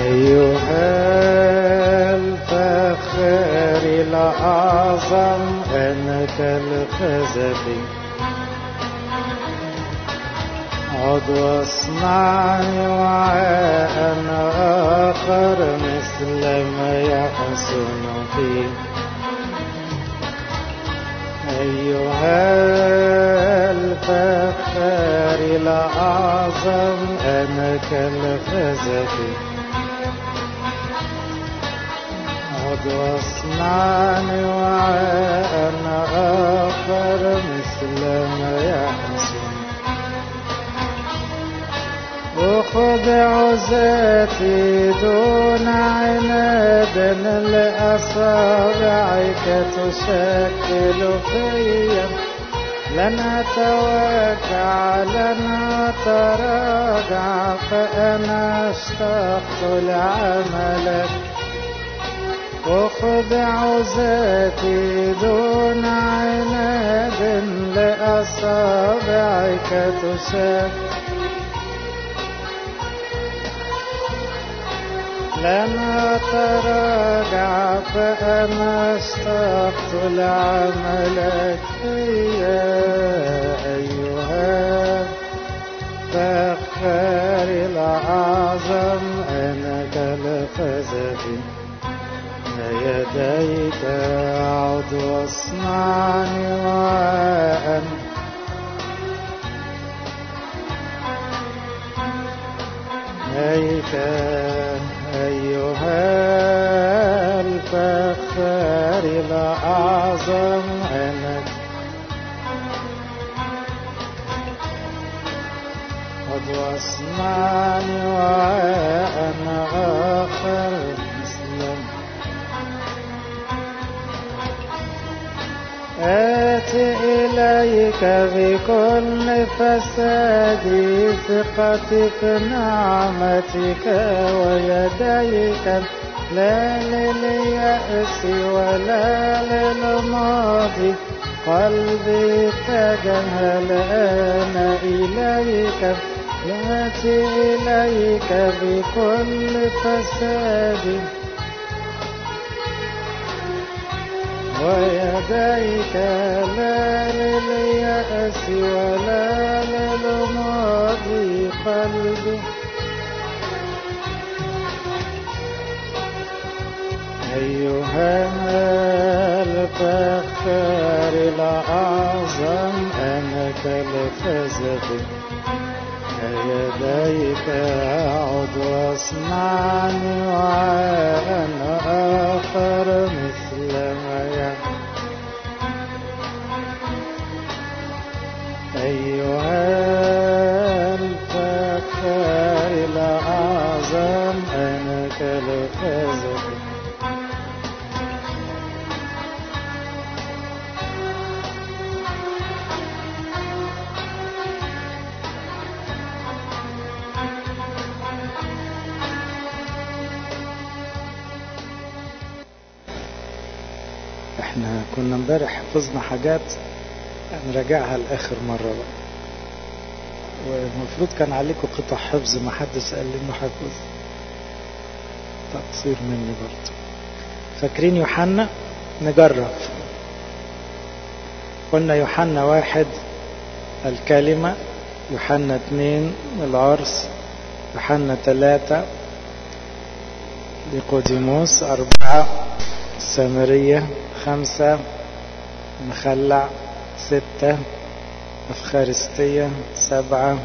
أيها الفخر الأعظم أنك الخزفي عد واصنعني وعاء آخر مثل ما يحسن فيه أيها الفخر الأعظم أنك الخزفي عد واصنعني وعاء آخر مثل ما يحسن أخضع ذاتي دون عناد لأصابعك تشكل فيا لن أتوقع لن أتراجع فأنا اشتقت لعملك أخضع ذاتي دون عناد لأصابعك تشكل لن أتراجع فأنا اشتقت لعملك يا أيها فخار الأعظم أنك الخزفي يديك أعد واصنعني وأن إليك أيها الفخار الأعظم أنك قد واصنعني وأنا آخر مسلم آتي إليك بكل فسادي ثقتي في نعمتك ويديك لا لليأس ولا للماضي قلبي اتجه الآن إليك يأتي إليك بكل فساد ويديك لا لليأس ولا للماضي قلبي أيها الفخار الأعظم أنك لفزت يديك أعد واصنعني وأنا آخر مثل ما يحب أيها الفخار الأعظم أنك لفزت احنا كنا امبارح حفظنا حاجات نراجعها لاخر مره بقى والمفروض كان عليكم قطع حفظ ما حدش قال لي انه حفظ تقصير مني برضه فاكرين يوحنا نجرب قلنا يوحنا واحد الكلمة يوحنا اثنين العرس يوحنا ثلاثة نيقوديموس أربعة السامرية خمسة مخلع ستة أفخارستية سبعة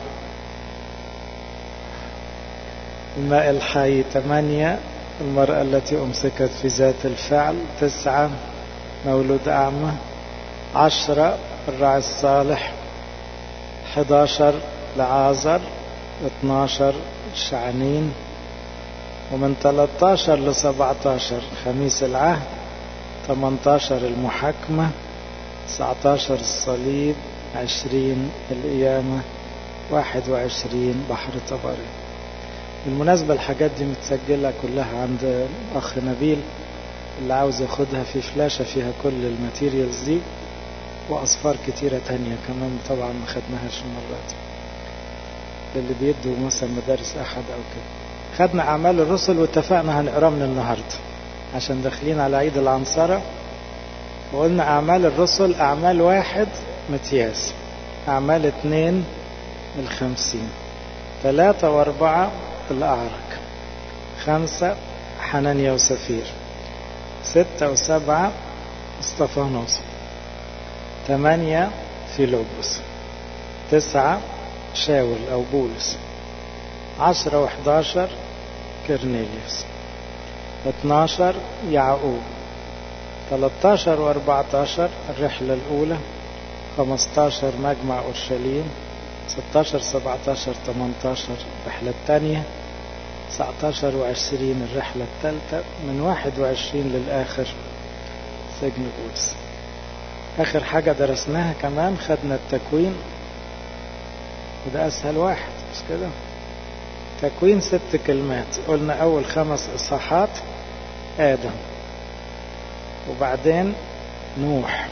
الماء الحي ثمانية المرأة التي أمسكت في ذات الفعل تسعة مولود أعمى عشرة الراعي الصالح حداشر لعازر اتناشر شعنين ومن 13 ل 17 خميس العهد 18 المحاكمة 19 الصليب 20 القيامة 21 بحر طبري بالمناسبة الحاجات دي متسجلة كلها عند أخ نبيل اللي عاوز ياخدها في فلاشة فيها كل الماتيريالز دي وأصفار كتيرة تانية كمان طبعا ما خدناهاش المرة دي للي بيدوا مثلا مدارس أحد أو كده خدنا أعمال الرسل واتفقنا هنقراه من النهاردة عشان داخلين على عيد العنصرة وقلنا أعمال الرسل أعمال واحد متياس أعمال اتنين الخمسين ثلاثة وأربعة الأعرج خمسة حنانيا وسفير ستة وسبعة استفانوس ثمانية فيلوبوس تسعة شاول أو بولس عشرة وحداشر كرنيليوس اتناشر يعقوب تلاتاشر واربعتاشر الرحلة الأولى خمستاشر مجمع أورشليم ستاشر سبعتاشر تمنتاشر الرحلة الثانية تسعتاشر وعشرين الرحلة الثالثة من واحد وعشرين للآخر سجن بولس آخر حاجة درسناها كمان خدنا التكوين وده أسهل واحد مش كده تكوين ست كلمات قلنا أول خمس إصحاحات آدم وبعدين نوح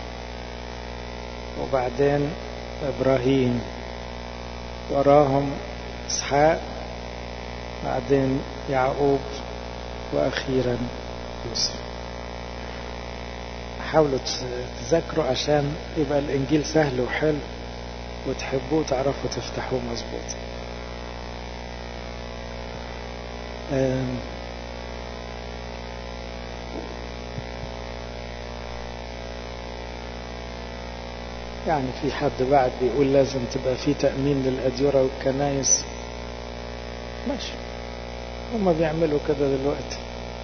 وبعدين إبراهيم وراهم إسحاق بعدين يعقوب وأخيرا يوسف حاولوا تذاكروا عشان يبقى الإنجيل سهل وحلو وتحبوه تعرفوا تفتحوه مظبوط يعني في حد بعد بيقول لازم تبقى في تأمين للأديرة والكنايس ماشي هم بيعملوا كده دلوقتي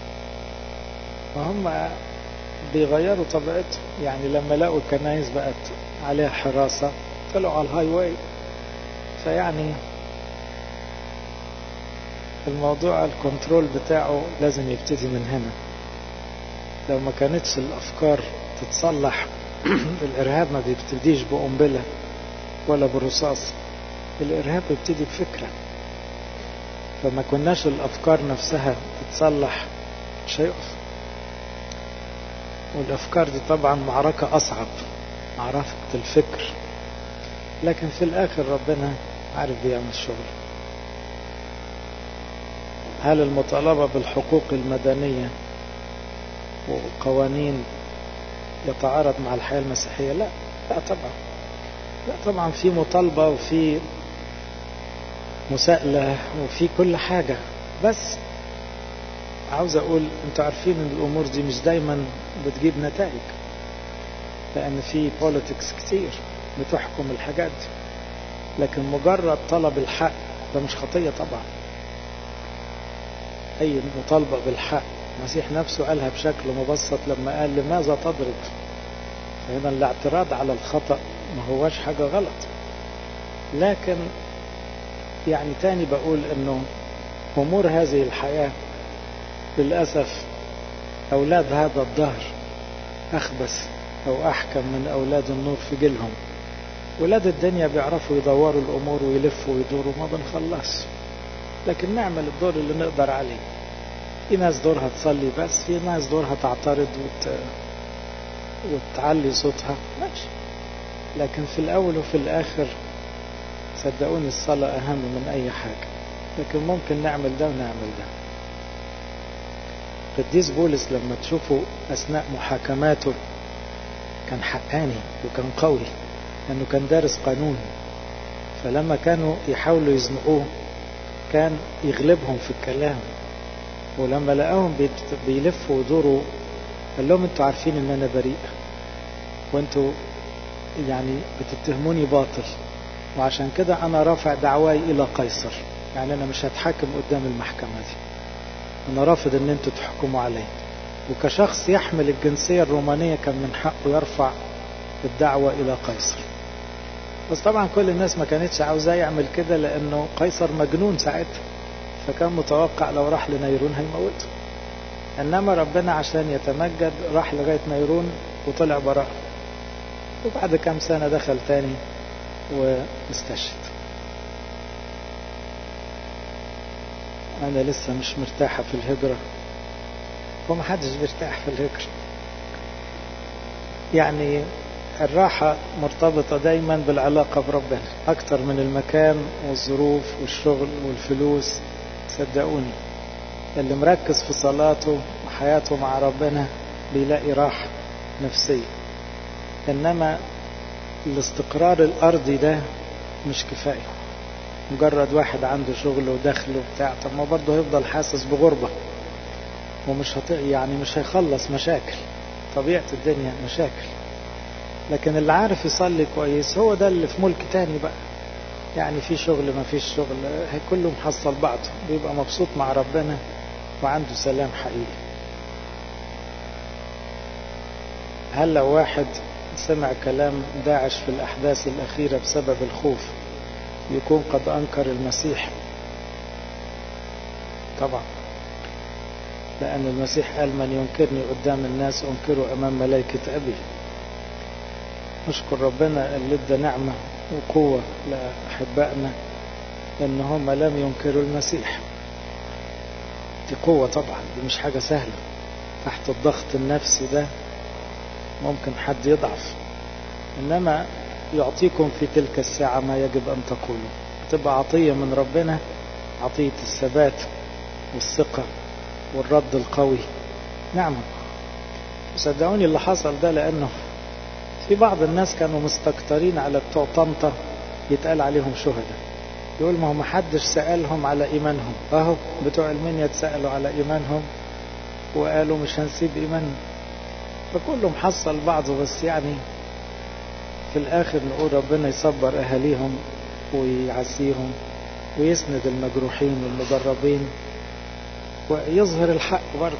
وهم بيغيروا طبيعتهم يعني لما لقوا الكنايس بقت عليها حراسة طلعوا على الهاي واي فيعني الموضوع الكنترول بتاعه لازم يبتدي من هنا لو ما كانتش الأفكار تتصلح الإرهاب ما بيبتديش بقنبلة ولا بالرصاص الإرهاب بيبتدي بفكرة فما كناش الأفكار نفسها تتصلح مش هيقف والأفكار دي طبعا معركة أصعب معركة الفكر لكن في الآخر ربنا عارف بيعمل شغل هل المطالبة بالحقوق المدنية وقوانين يتعارض مع الحياة المسيحية لا لا طبعا لا طبعا في مطالبة وفي مساءلة وفي كل حاجة بس عاوز أقول أنتوا عارفين أن الأمور دي مش دايما بتجيب نتائج لأن في بوليتكس كتير بتحكم الحاجات دي لكن مجرد طلب الحق ده مش خطية طبعا أي مطالبة بالحق المسيح نفسه قالها بشكل مبسط لما قال لماذا تضرب فهنا الاعتراض على الخطأ ما هوش حاجة غلط لكن يعني تاني بقول انه امور هذه الحياة للأسف أولاد هذا الدهر أخبث أو أحكم من أولاد النور في جيلهم ولاد الدنيا بيعرفوا يدوروا الأمور ويلفوا ويدوروا ما بنخلص لكن نعمل الدور اللي نقدر عليه في ناس دورها تصلي بس في ناس دورها تعترض وت... وتعلي صوتها ماشي لكن في الأول وفي الآخر صدقوني الصلاة أهم من أي حاجة لكن ممكن نعمل ده ونعمل ده قديس بولس لما تشوفوا أثناء محاكماته كان حقاني وكان قوي لأنه كان دارس قانون فلما كانوا يحاولوا يزنقوه كان يغلبهم في الكلام ولما لقاهم بيلفوا ودوروا قال لهم انتوا عارفين ان انا بريء وانتوا يعني بتتهموني باطل وعشان كده انا رافع دعواي الى قيصر يعني انا مش هتحاكم قدام المحكمة دي انا رافض ان انتوا تحكموا علي وكشخص يحمل الجنسية الرومانية كان من حقه يرفع الدعوة الى قيصر بس طبعا كل الناس ما كانتش عاوزاه يعمل كده لانه قيصر مجنون ساعتها فكان متوقع لو راح لنيرون هيموته انما ربنا عشان يتمجد راح لغاية نيرون وطلع براء وبعد كام سنة دخل تاني واستشهد انا لسه مش مرتاحة في الهجرة ومحدش بيرتاح في الهجرة يعني الراحة مرتبطة دايما بالعلاقة بربنا أكتر من المكان والظروف والشغل والفلوس صدقوني اللي مركز في صلاته وحياته مع ربنا بيلاقي راحة نفسية إنما الاستقرار الأرضي ده مش كفاية مجرد واحد عنده شغل ودخل وبتاع طب ما برضه هيفضل حاسس بغربة ومش هت... يعني مش هيخلص مشاكل طبيعة الدنيا مشاكل لكن اللي عارف يصلي كويس هو ده اللي في ملك تاني بقى يعني في شغل ما فيش شغل كله محصل بعضه بيبقى مبسوط مع ربنا وعنده سلام حقيقي هل لو واحد سمع كلام داعش في الأحداث الأخيرة بسبب الخوف يكون قد أنكر المسيح طبعا لأن المسيح قال من ينكرني قدام الناس أنكره أمام ملائكة أبي نشكر ربنا اللي ادى نعمة وقوة لأحبائنا إن هم لم ينكروا المسيح دي قوة طبعا دي مش حاجة سهلة تحت الضغط النفسي ده ممكن حد يضعف إنما يعطيكم في تلك الساعة ما يجب أن تقولوا تبقى عطية من ربنا عطية الثبات والثقة والرد القوي نعم صدقوني اللي حصل ده لأنه في بعض الناس كانوا مستكترين على بتوع طنطا يتقال عليهم شهداء يقول ما هو محدش سألهم على إيمانهم أهو بتوع المنيا اتسألوا على إيمانهم وقالوا مش هنسيب إيماننا فكله محصل بعضه بس يعني في الآخر نقول ربنا يصبر أهاليهم ويعزيهم ويسند المجروحين والمجربين ويظهر الحق برضه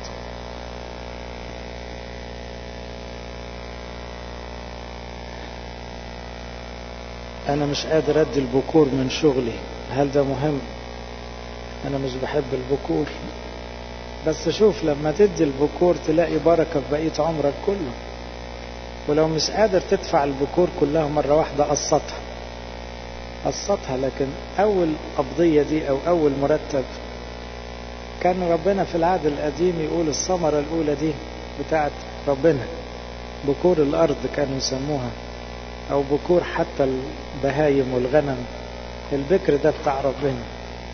أنا مش قادر أدي البكور من شغلي هل ده مهم أنا مش بحب البكور بس شوف لما تدي البكور تلاقي بركة في بقية عمرك كله ولو مش قادر تدفع البكور كلها مرة واحدة قسطها قسطها لكن أول قبضية دي أو أول مرتب كان ربنا في العهد القديم يقول الثمرة الأولى دي بتاعت ربنا بكور الأرض كانوا يسموها أو بكور حتى البهايم والغنم البكر ده بتاع ربنا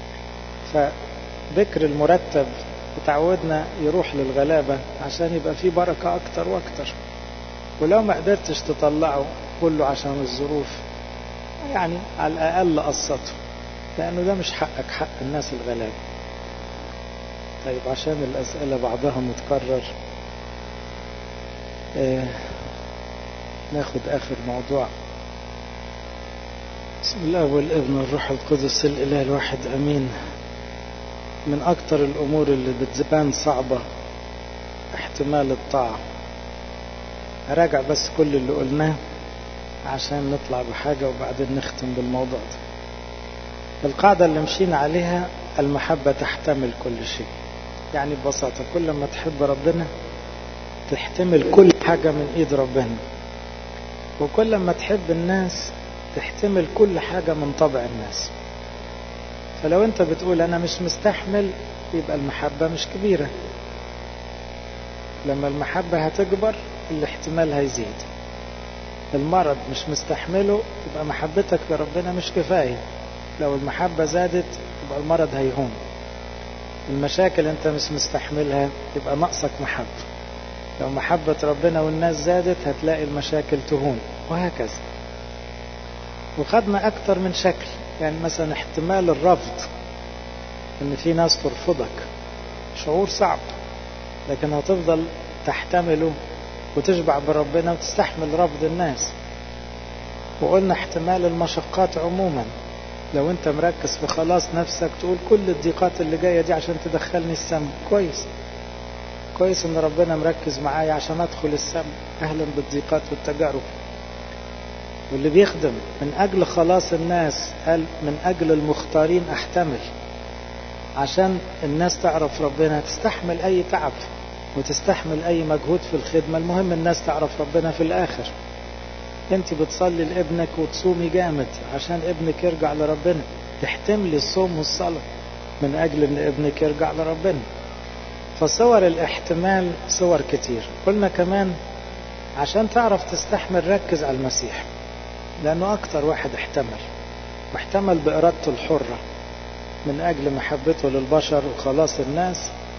فبكر المرتب اتعودنا يروح للغلابة عشان يبقى فيه بركة أكتر وأكتر ولو ما قدرتش تطلعه كله عشان الظروف يعني على الأقل قسطه لأنه ده مش حقك حق الناس الغلابة طيب عشان الأسئلة بعضها متكرر آه ناخد آخر موضوع بسم الله والابن والروح القدس الإله الواحد أمين من أكتر الأمور اللي بتبان صعبة احتمال الطاعة أراجع بس كل اللي قلناه عشان نطلع بحاجة وبعدين نختم بالموضوع ده القاعدة اللي مشينا عليها المحبة تحتمل كل شيء يعني ببساطة كل ما تحب ربنا تحتمل كل حاجة من إيد ربنا وكل ما تحب الناس تحتمل كل حاجة من طبع الناس فلو انت بتقول انا مش مستحمل يبقى المحبة مش كبيرة لما المحبة هتكبر الاحتمال هيزيد المرض مش مستحمله يبقى محبتك لربنا مش كفاية لو المحبة زادت يبقى المرض هيهون المشاكل انت مش مستحملها يبقى ناقصك محبة لو محبة ربنا والناس زادت هتلاقي المشاكل تهون وهكذا وخدنا أكتر من شكل يعني مثلا احتمال الرفض ان في ناس ترفضك شعور صعب لكن هتفضل تحتمله وتشبع بربنا وتستحمل رفض الناس وقلنا احتمال المشقات عموما لو انت مركز في خلاص نفسك تقول كل الضيقات اللي جاية دي عشان تدخلني السم كويس كويس ان ربنا مركز معايا عشان ادخل السم اهلا بالضيقات والتجارب واللي بيخدم من أجل خلاص الناس قال من أجل المختارين أحتمل عشان الناس تعرف ربنا تستحمل أي تعب وتستحمل أي مجهود في الخدمة المهم الناس تعرف ربنا في الآخر انت بتصلي لابنك وتصومي جامد عشان ابنك يرجع لربنا تحتملي الصوم والصلاة من أجل أن ابنك يرجع لربنا فصور الاحتمال صور كتير قلنا كمان عشان تعرف تستحمل ركز على المسيح لأنه أكتر واحد احتمل واحتمل بإرادته الحرة من أجل محبته للبشر وخلاص الناس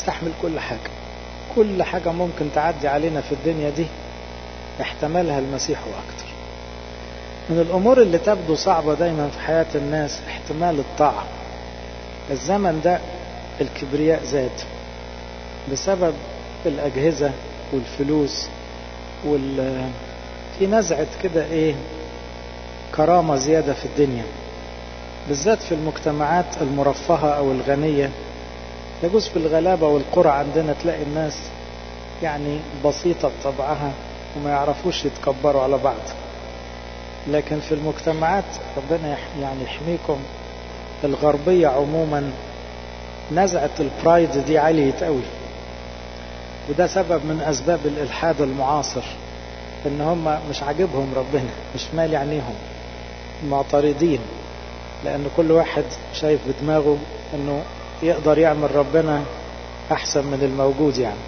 نستحمل كل حاجة كل حاجة ممكن تعدي علينا في الدنيا دي احتملها المسيح وأكتر من الأمور اللي تبدو صعبة دايما في حياة الناس احتمال الطاعة الزمن ده الكبرياء زاد بسبب الأجهزة والفلوس وال في نزعة كده ايه كرامة زيادة في الدنيا بالذات في المجتمعات المرفهة أو الغنية يجوز في الغلابة والقرى عندنا تلاقي الناس يعني بسيطة بطبعها وما يعرفوش يتكبروا على بعض لكن في المجتمعات ربنا يعني يحميكم الغربية عموما نزعة البرايد دي عالية قوي وده سبب من أسباب الإلحاد المعاصر إن هم مش عاجبهم ربنا مش مالي عينيهم معترضين لأن كل واحد شايف بدماغه إنه يقدر يعمل ربنا أحسن من الموجود يعني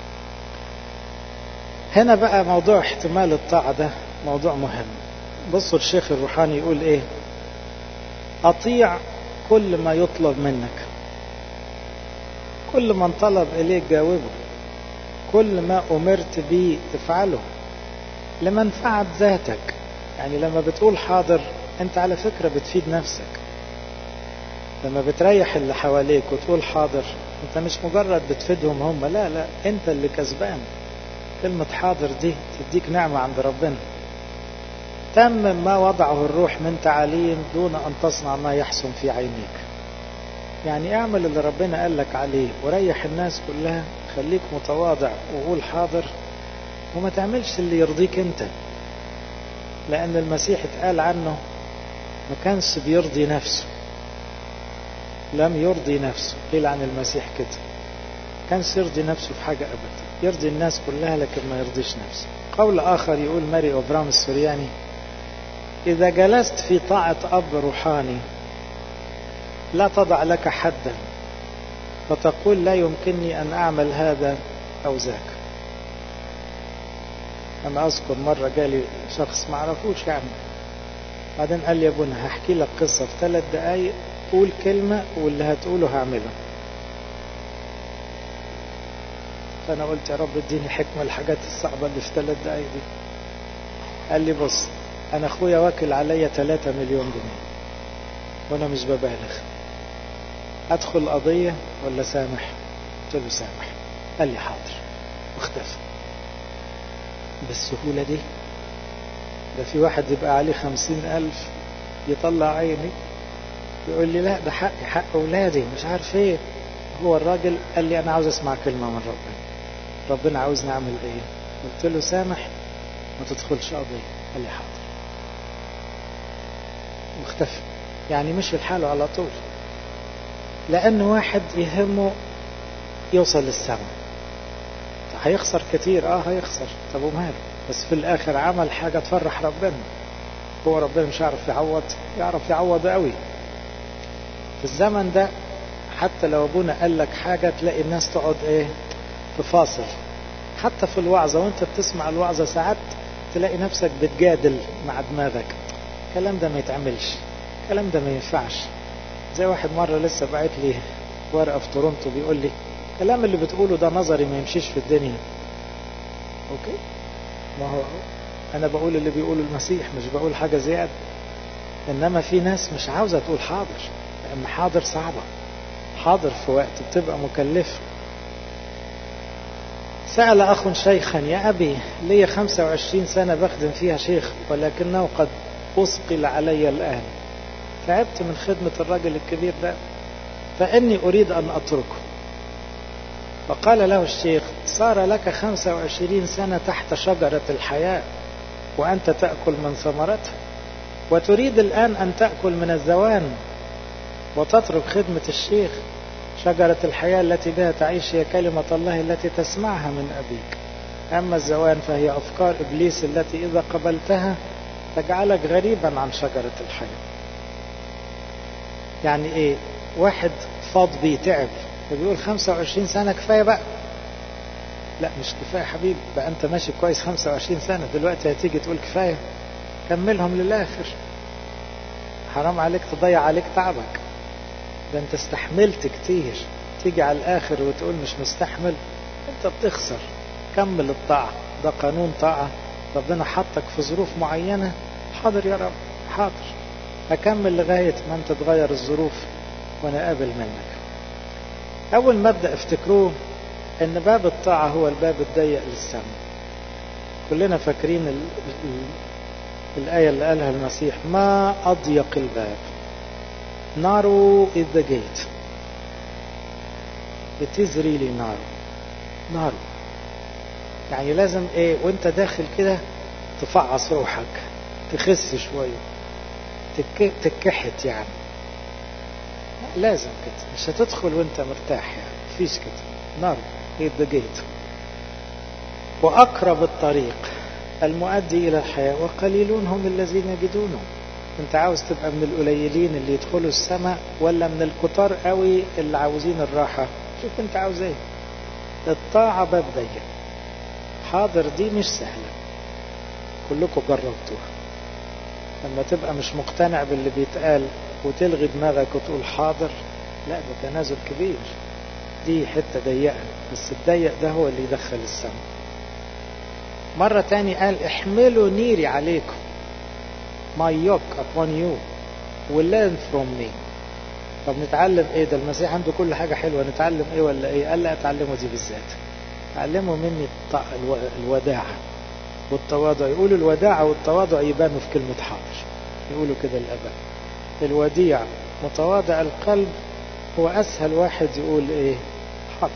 هنا بقى موضوع احتمال الطاعة ده موضوع مهم بصوا الشيخ الروحاني يقول ايه اطيع كل ما يطلب منك كل من طلب اليك جاوبه كل ما امرت به تفعله لمنفعة ذاتك يعني لما بتقول حاضر انت على فكرة بتفيد نفسك لما بتريح اللي حواليك وتقول حاضر انت مش مجرد بتفيدهم هم لا لا انت اللي كسبان كلمة حاضر دي تديك نعمة عند ربنا تمم ما وضعه الروح من تعاليم دون أن تصنع ما يحسن في عينيك يعني اعمل اللي ربنا قال لك عليه وريح الناس كلها خليك متواضع وقول حاضر وما تعملش اللي يرضيك انت لأن المسيح اتقال عنه ما كانش بيرضي نفسه لم يرضي نفسه قيل عن المسيح كده كانش يرضي نفسه في حاجة أبدا يرضي الناس كلها لكن ما يرضيش نفسه قول آخر يقول ماري أوبرام السورياني إذا جلست في طاعة أب روحاني لا تضع لك حدا فتقول لا يمكنني أن أعمل هذا أو ذاك أنا أذكر مرة جالي شخص ما عرفوش يعني بعدين قال لي يا ابونا هحكي لك قصة في ثلاث دقايق قول كلمة واللي هتقوله هعمله فأنا قلت يا رب اديني حكمة الحاجات الصعبة اللي في ثلاث دقايق دي قال لي بص أنا أخويا واكل عليا 3 مليون جنيه وأنا مش ببالغ أدخل قضية ولا سامح قلت له سامح قال لي حاضر واختفى بالسهولة دي ده في واحد يبقى عليه خمسين ألف يطلع عيني يقول لي لا ده حقي حق أولادي مش عارف ايه هو الراجل قال لي أنا عاوز أسمع كلمة من ربنا ربنا عاوزني أعمل ايه قلت له سامح ما تدخلش قضية قال لي حاضر واختفى يعني مش في حاله على طول لأن واحد يهمه يوصل للسماء هيخسر كتير اه هيخسر طب وماله بس في الاخر عمل حاجة تفرح ربنا هو ربنا مش هيعرف يعوض يعرف يعوض قوي في الزمن ده حتى لو ابونا قال لك حاجة تلاقي الناس تقعد ايه تفاصل حتى في الوعظة وانت بتسمع الوعظة ساعات تلاقي نفسك بتجادل مع دماغك الكلام ده ما يتعملش الكلام ده ما ينفعش زي واحد مرة لسه بعت لي ورقة في تورونتو بيقول لي الكلام اللي بتقوله ده نظري ما يمشيش في الدنيا اوكي ما هو انا بقول اللي بيقوله المسيح مش بقول حاجة زيادة انما في ناس مش عاوزة تقول حاضر لان حاضر صعبة حاضر في وقت بتبقى مكلفة سأل أخ شيخا يا أبي لي 25 سنة بخدم فيها شيخ ولكنه قد أثقل علي الآن تعبت من خدمة الرجل الكبير ده فإني أريد أن أتركه فقال له الشيخ صار لك 25 سنة تحت شجرة الحياة وأنت تأكل من ثمرتها وتريد الآن أن تأكل من الزوان وتترك خدمة الشيخ شجرة الحياة التي بها تعيش هي كلمة الله التي تسمعها من أبيك أما الزوان فهي أفكار إبليس التي إذا قبلتها تجعلك غريبا عن شجرة الحياة يعني إيه واحد فاض بيه تعب فبيقول 25 سنة كفاية بقى لا مش كفاية حبيبي بقى أنت ماشي كويس 25 سنة دلوقتي هتيجي تقول كفاية كملهم للآخر حرام عليك تضيع عليك تعبك ده أنت استحملت كتير تيجي على الآخر وتقول مش مستحمل أنت بتخسر كمل الطاعة ده قانون طاعة ربنا حطك في ظروف معينة حاضر يا رب حاضر أكمل لغاية ما أنت تغير الظروف وأنا قابل منك أول مبدأ افتكروه إن باب الطاعة هو الباب الضيق للسماء كلنا فاكرين ال ال الآية اللي قالها المسيح ما أضيق الباب narrow is the gate it is really narrow narrow يعني لازم ايه وانت داخل كده تفعص روحك تخس شوية تك... تكحت يعني لازم كده مش هتدخل وانت مرتاح يعني مفيش كده نار هي the gate وأقرب الطريق المؤدي إلى الحياة وقليلون هم الذين يجدونه انت عاوز تبقى من القليلين اللي يدخلوا السماء ولا من الكتار قوي اللي عاوزين الراحة شوف انت عاوز ايه الطاعة باب ضيق حاضر دي مش سهلة كلكم جربتوها لما تبقى مش مقتنع باللي بيتقال وتلغي دماغك وتقول حاضر لا ده تنازل كبير دي حتة ضيقة بس الضيق ده هو اللي يدخل السماء مرة تاني قال احملوا نيري عليكم my yoke upon you will learn from me طب نتعلم ايه ده المسيح عنده كل حاجة حلوة نتعلم ايه ولا ايه قال لا اتعلموا دي بالذات تعلموا مني الوداعة والتواضع يقولوا الوداعة والتواضع يبانوا في كلمة حاضر يقولوا كده الأباء الوديع متواضع القلب هو أسهل واحد يقول إيه حاضر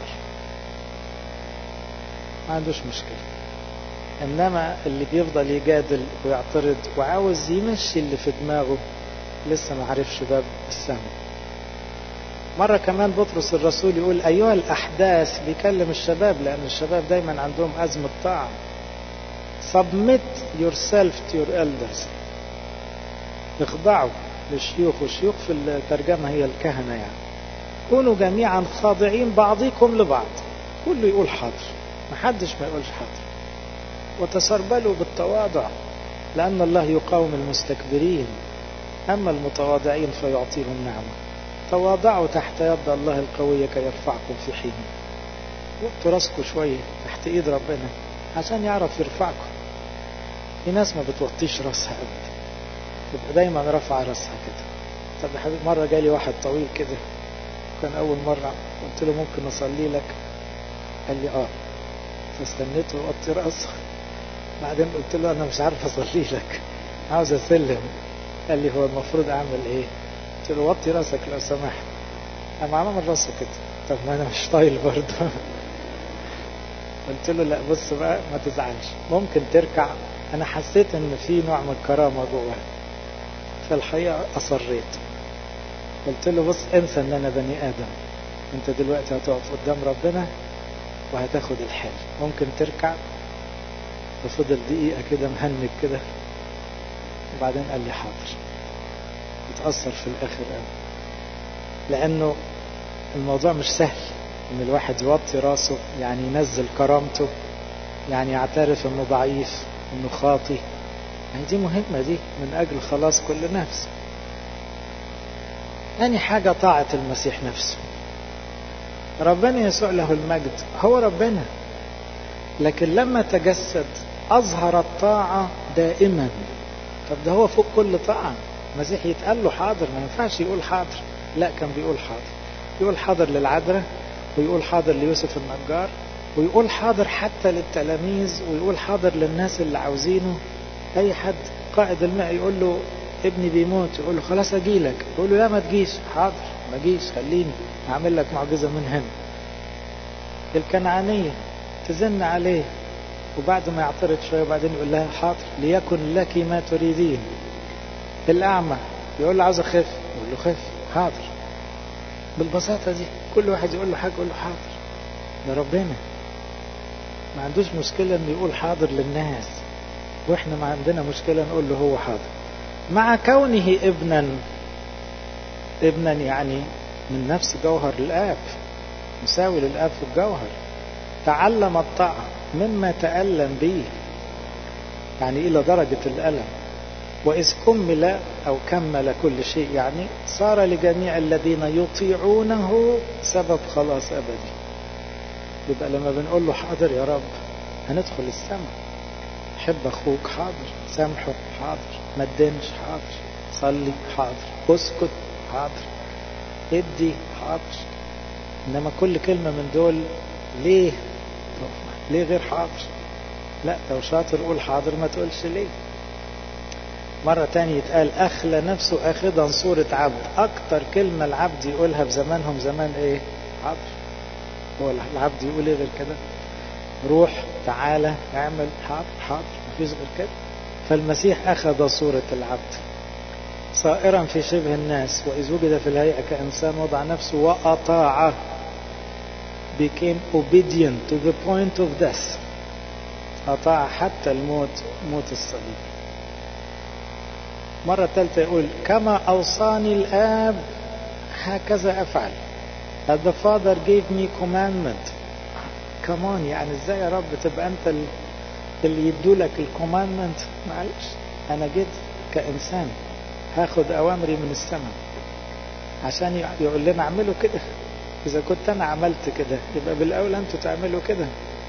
ما عندوش مشكلة إنما اللي بيفضل يجادل ويعترض وعاوز يمشي اللي في دماغه لسه ما عرفش باب السماء مرة كمان بطرس الرسول يقول أيها الأحداث بيكلم الشباب لأن الشباب دايما عندهم أزمة طاعة submit yourself to your elders اخضعوا للشيوخ والشيوخ في الترجمة هي الكهنة يعني كونوا جميعا خاضعين بعضكم لبعض كله يقول حاضر محدش ما يقولش حاضر وتسربلوا بالتواضع لأن الله يقاوم المستكبرين أما المتواضعين فيعطيهم نعمة تواضعوا تحت يد الله القوية كي يرفعكم في حين وقتوا راسكم شوية تحت ايد ربنا عشان يعرف يرفعكم في ناس ما بتوطيش راسها ابدا تبقى دايما رافعة راسها كده طب يا حبيبي مرة جالي واحد طويل كده كان أول مرة قلت له ممكن أصلي لك قال لي آه فاستنيته وقطي راسه بعدين قلت له أنا مش عارف أصلي لك عاوز أسلم قال لي هو المفروض أعمل إيه قلت له وطي راسك لو سمحت قام عمل راسه كده طب ما أنا مش طايل برضه قلت له لا بص بقى ما تزعلش ممكن تركع انا حسيت ان في نوع من الكرامة جوه في الحقيقة اصريت قلت له بص انسى ان انا بني ادم انت دلوقتي هتقف قدام ربنا وهتاخد الحال ممكن تركع وفضل دقيقة كده مهنك كده وبعدين قال لي حاضر اتأثر في الاخر قوي لانه الموضوع مش سهل ان الواحد يوطي راسه يعني ينزل كرامته يعني يعترف انه ضعيف انه خاطي يعني دي مهمة دي من اجل خلاص كل نفس تاني حاجة طاعة المسيح نفسه ربنا يسوع له المجد هو ربنا لكن لما تجسد أظهر الطاعة دائما طب ده هو فوق كل طاعة المسيح يتقال له حاضر ما ينفعش يقول حاضر لا كان بيقول حاضر يقول حاضر للعذراء ويقول حاضر ليوسف النجار ويقول حاضر حتى للتلاميذ ويقول حاضر للناس اللي عاوزينه اي حد قائد الماء يقول له ابني بيموت يقول له خلاص اجي لك يقول له لا ما تجيش حاضر ما تجيش خليني اعمل لك معجزه من هنا الكنعانيه تزن عليه وبعد ما يعترض شويه وبعدين يقول لها حاضر ليكن لك ما تريدين الاعمى يقول له عاوز اخف يقول له خف حاضر بالبساطه دي كل واحد يقول له حاجه يقول له حاضر ده ربنا ما عندوش مشكله انه يقول حاضر للناس واحنا ما عندنا مشكله نقول له هو حاضر مع كونه ابنا ابنا يعني من نفس جوهر الاب مساوي للاب في الجوهر تعلم الطاعه مما تألم به يعني الى درجه الالم وإذ كمل أو كمل كل شيء يعني صار لجميع الذين يطيعونه سبب خلاص أبدي يبقى لما بنقول له حاضر يا رب هندخل السماء حب أخوك حاضر سامحه حاضر ما تدينش حاضر صلي حاضر اسكت حاضر ادي حاضر انما كل كلمة من دول ليه ليه غير حاضر لا لو شاطر قول حاضر ما تقولش ليه مرة تانية يتقال أخلى نفسه أخذا صورة عبد أكتر كلمة العبد يقولها في زمانهم زمان إيه حاضر هو العبد يقول إيه غير كده روح تعالى اعمل حاضر حاضر مفيش غير كده فالمسيح أخذ صورة العبد صائرا في شبه الناس وإذ وجد في الهيئة كإنسان وضع نفسه وأطاع became obedient to the point of death أطاع حتى الموت موت الصليب مرة ثالثة يقول كما أوصاني الآب هكذا أفعل As the Father gave me commandment Come on يعني ازاي يا رب تبقى انت اللي يدولك الكوماندمنت معلش انا جيت كإنسان هاخد أوامري من السماء عشان يقول لنا اعملوا كده إذا كنت أنا عملت كده يبقى بالأولى أنتوا تعملوا كده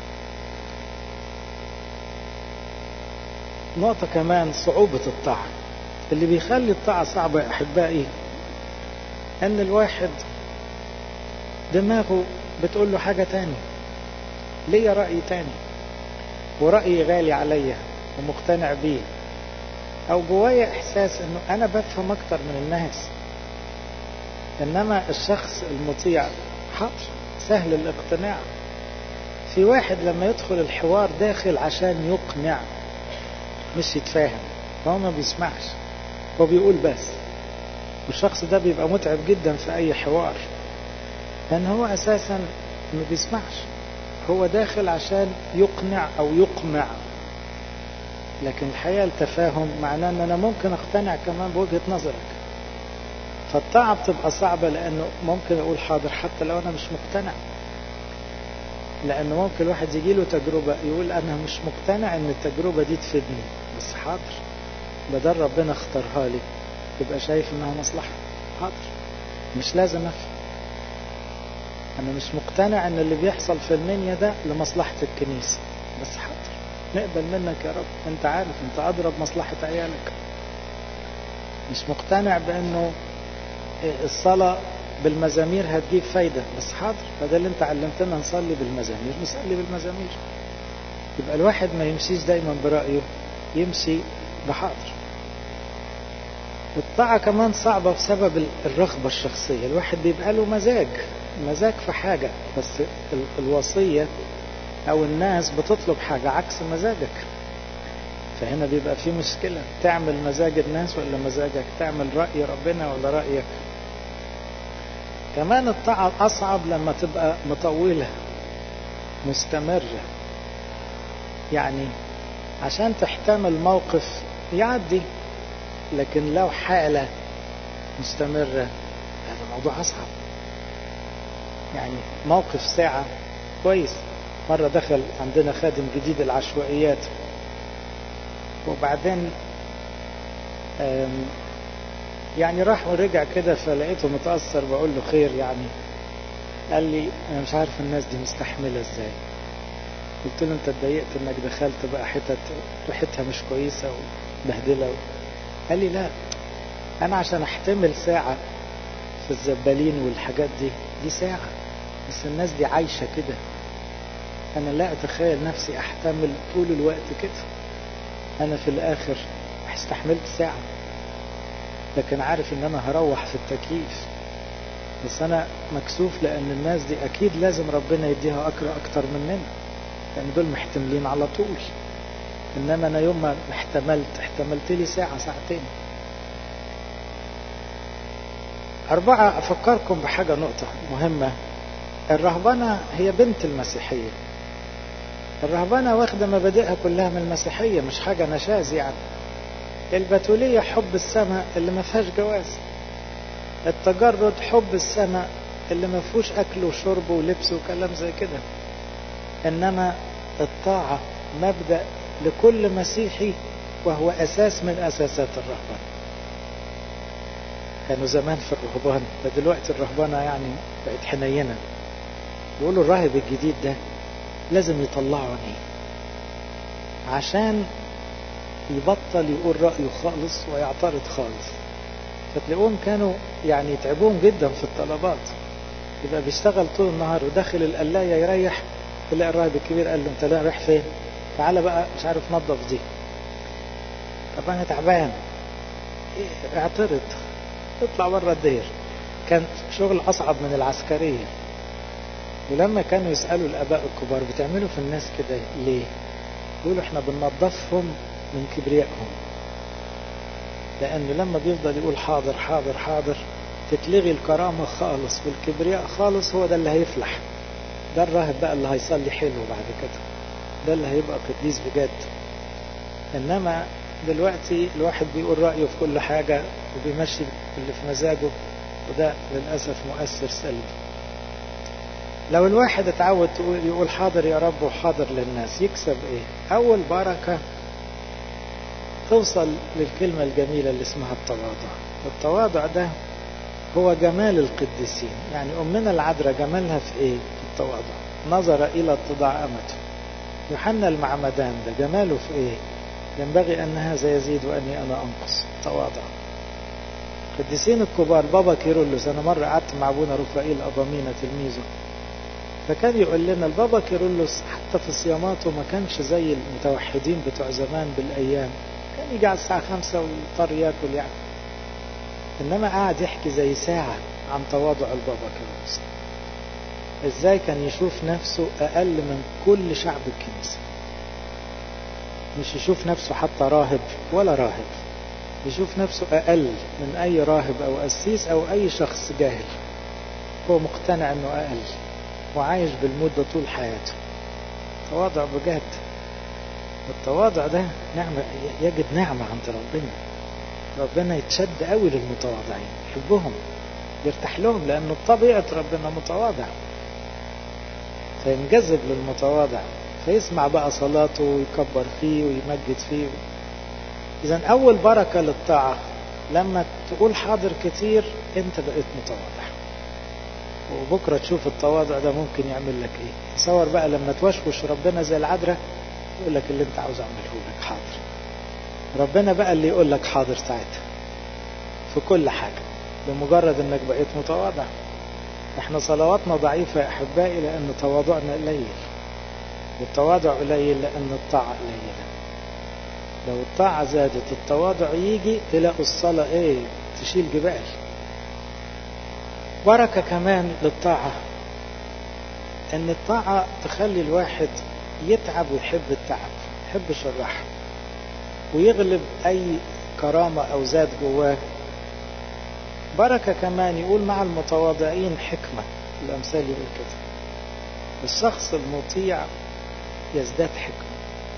نقطة كمان صعوبة الطاعة اللي بيخلي الطاعة صعبة يا أحبائي أن الواحد دماغه بتقول له حاجة تاني ليا رأي تاني ورأيي غالي عليا ومقتنع بيه أو جوايا إحساس أنه أنا بفهم أكتر من الناس إنما الشخص المطيع حاضر سهل الاقتناع في واحد لما يدخل الحوار داخل عشان يقنع مش يتفاهم هو ما بيسمعش هو بيقول بس والشخص ده بيبقى متعب جدا في أي حوار لأن هو أساسا ما بيسمعش هو داخل عشان يقنع أو يقمع لكن الحقيقة التفاهم معناه أن أنا ممكن أقتنع كمان بوجهة نظرك فالطاعة بتبقى صعبة لأنه ممكن أقول حاضر حتى لو أنا مش مقتنع لأنه ممكن الواحد يجي له تجربة يقول أنا مش مقتنع أن التجربة دي تفيدني بس حاضر بدل ربنا اختارها لي يبقى شايف إنها مصلحة حاضر مش لازم أفهم أنا مش مقتنع أن اللي بيحصل في المنيا ده لمصلحة الكنيسة بس حاضر نقبل منك يا رب أنت عارف أنت أضرب مصلحة عيالك مش مقتنع بأنه الصلاة بالمزامير هتجيب فايدة بس حاضر بدل انت علمتنا نصلي بالمزامير نصلي بالمزامير يبقى الواحد ما يمشيش دايما برأيه يمشي بحاضر الطاعة كمان صعبة بسبب الرغبة الشخصية الواحد بيبقى له مزاج مزاج في حاجة بس الوصية أو الناس بتطلب حاجة عكس مزاجك فهنا بيبقى في مشكلة تعمل مزاج الناس ولا مزاجك تعمل رأي ربنا ولا رأيك كمان الطاعة أصعب لما تبقى مطولة مستمرة يعني عشان تحتمل موقف يعدي لكن لو حالة مستمرة هذا موضوع أصعب يعني موقف ساعة كويس مرة دخل عندنا خادم جديد العشوائيات وبعدين يعني راح ورجع كده فلقيته متأثر بقول له خير يعني قال لي أنا مش عارف الناس دي مستحملة ازاي قلت له انت اتضايقت انك دخلت بقى حتت ريحتها مش كويسة وبهدلة قال لي لا انا عشان احتمل ساعة في الزبالين والحاجات دي دي ساعة بس الناس دي عايشة كده انا لا اتخيل نفسي احتمل طول الوقت كده انا في الاخر استحملت ساعة لكن عارف ان انا هروح في التكييف بس انا مكسوف لان الناس دي اكيد لازم ربنا يديها اكتر اكتر مننا لان دول محتملين على طول انما انا يوم ما احتملت احتملت لي ساعة ساعتين أربعة أفكركم بحاجة نقطة مهمة الرهبنة هي بنت المسيحية الرهبنة واخدة مبادئها كلها من المسيحية مش حاجة نشاز يعني البتولية حب السماء اللي ما فيهاش جواز التجرد حب السماء اللي ما فيهوش أكل وشرب ولبس وكلام زي كده إنما الطاعة مبدأ لكل مسيحي وهو أساس من أساسات الرهبان كانوا زمان في الرهبان فدلوقتي الرهبانة يعني بقت حنينة يقولوا الراهب الجديد ده لازم يطلعوا عينيه عشان يبطل يقول رأيه خالص ويعترض خالص فتلاقوهم كانوا يعني يتعبوهم جدا في الطلبات يبقى بيشتغل طول النهار وداخل القلاية يريح تلاقي الراهب الكبير قال له انت لا رايح فين تعالى بقى مش عارف نظف دي طب انا تعبان إيه اعترض اطلع بره الدير كان شغل اصعب من العسكرية ولما كانوا يسألوا الاباء الكبار بتعملوا في الناس كده ليه يقولوا احنا بننظفهم من كبريائهم لأنه لما بيفضل يقول حاضر حاضر حاضر تتلغي الكرامة خالص والكبرياء خالص هو ده اللي هيفلح ده الراهب بقى اللي هيصلي حلو بعد كده ده اللي هيبقى قديس بجد إنما دلوقتي الواحد بيقول رأيه في كل حاجة وبيمشي اللي في مزاجه وده للأسف مؤثر سلبي لو الواحد اتعود يقول حاضر يا رب وحاضر للناس يكسب ايه اول بركة توصل للكلمة الجميلة اللي اسمها التواضع التواضع ده هو جمال القديسين يعني أمنا العذراء جمالها في ايه في التواضع نظر إلى اتضاع أمته يوحنا المعمدان ده جماله في ايه ينبغي أن هذا يزيد وأني أنا أنقص تواضع القديسين الكبار بابا كيرلس أنا مرة قعدت مع أبونا رفائيل أبامينا تلميذه فكان يقول لنا البابا كيرلس حتى في صياماته ما كانش زي المتوحدين بتوع زمان بالأيام كان يجي على الساعة خمسة ويضطر ياكل يعني إنما قاعد يحكي زي ساعة عن تواضع البابا كيرلس إزاي كان يشوف نفسه أقل من كل شعب الكنيسة مش يشوف نفسه حتى راهب ولا راهب يشوف نفسه أقل من أي راهب أو قسيس أو أي شخص جاهل هو مقتنع أنه أقل وعايش بالمود ده طول حياته تواضع بجد والتواضع ده نعمة يجد نعمة عند ربنا ربنا يتشد قوي للمتواضعين يحبهم يرتاح لهم لأنه طبيعة ربنا متواضع فينجذب للمتواضع فيسمع بقى صلاته ويكبر فيه ويمجد فيه إذا أول بركة للطاعة لما تقول حاضر كتير أنت بقيت متواضع وبكرة تشوف التواضع ده ممكن يعمل لك إيه تصور بقى لما توشوش ربنا زي العذراء يقول لك اللي أنت عاوز أعمله لك حاضر ربنا بقى اللي يقول لك حاضر ساعتها في كل حاجة بمجرد انك بقيت متواضع احنا صلواتنا ضعيفة يا احبائي لان تواضعنا قليل والتواضع قليل لان الطاعة قليلة لو الطاعة زادت التواضع يجي تلاقوا الصلاة ايه تشيل جبال بركة كمان للطاعة ان الطاعة تخلي الواحد يتعب ويحب التعب يحبش الراحة ويغلب اي كرامة او ذات جواه بركة كمان يقول مع المتواضعين حكمة الأمثال يقول كده الشخص المطيع يزداد حكمة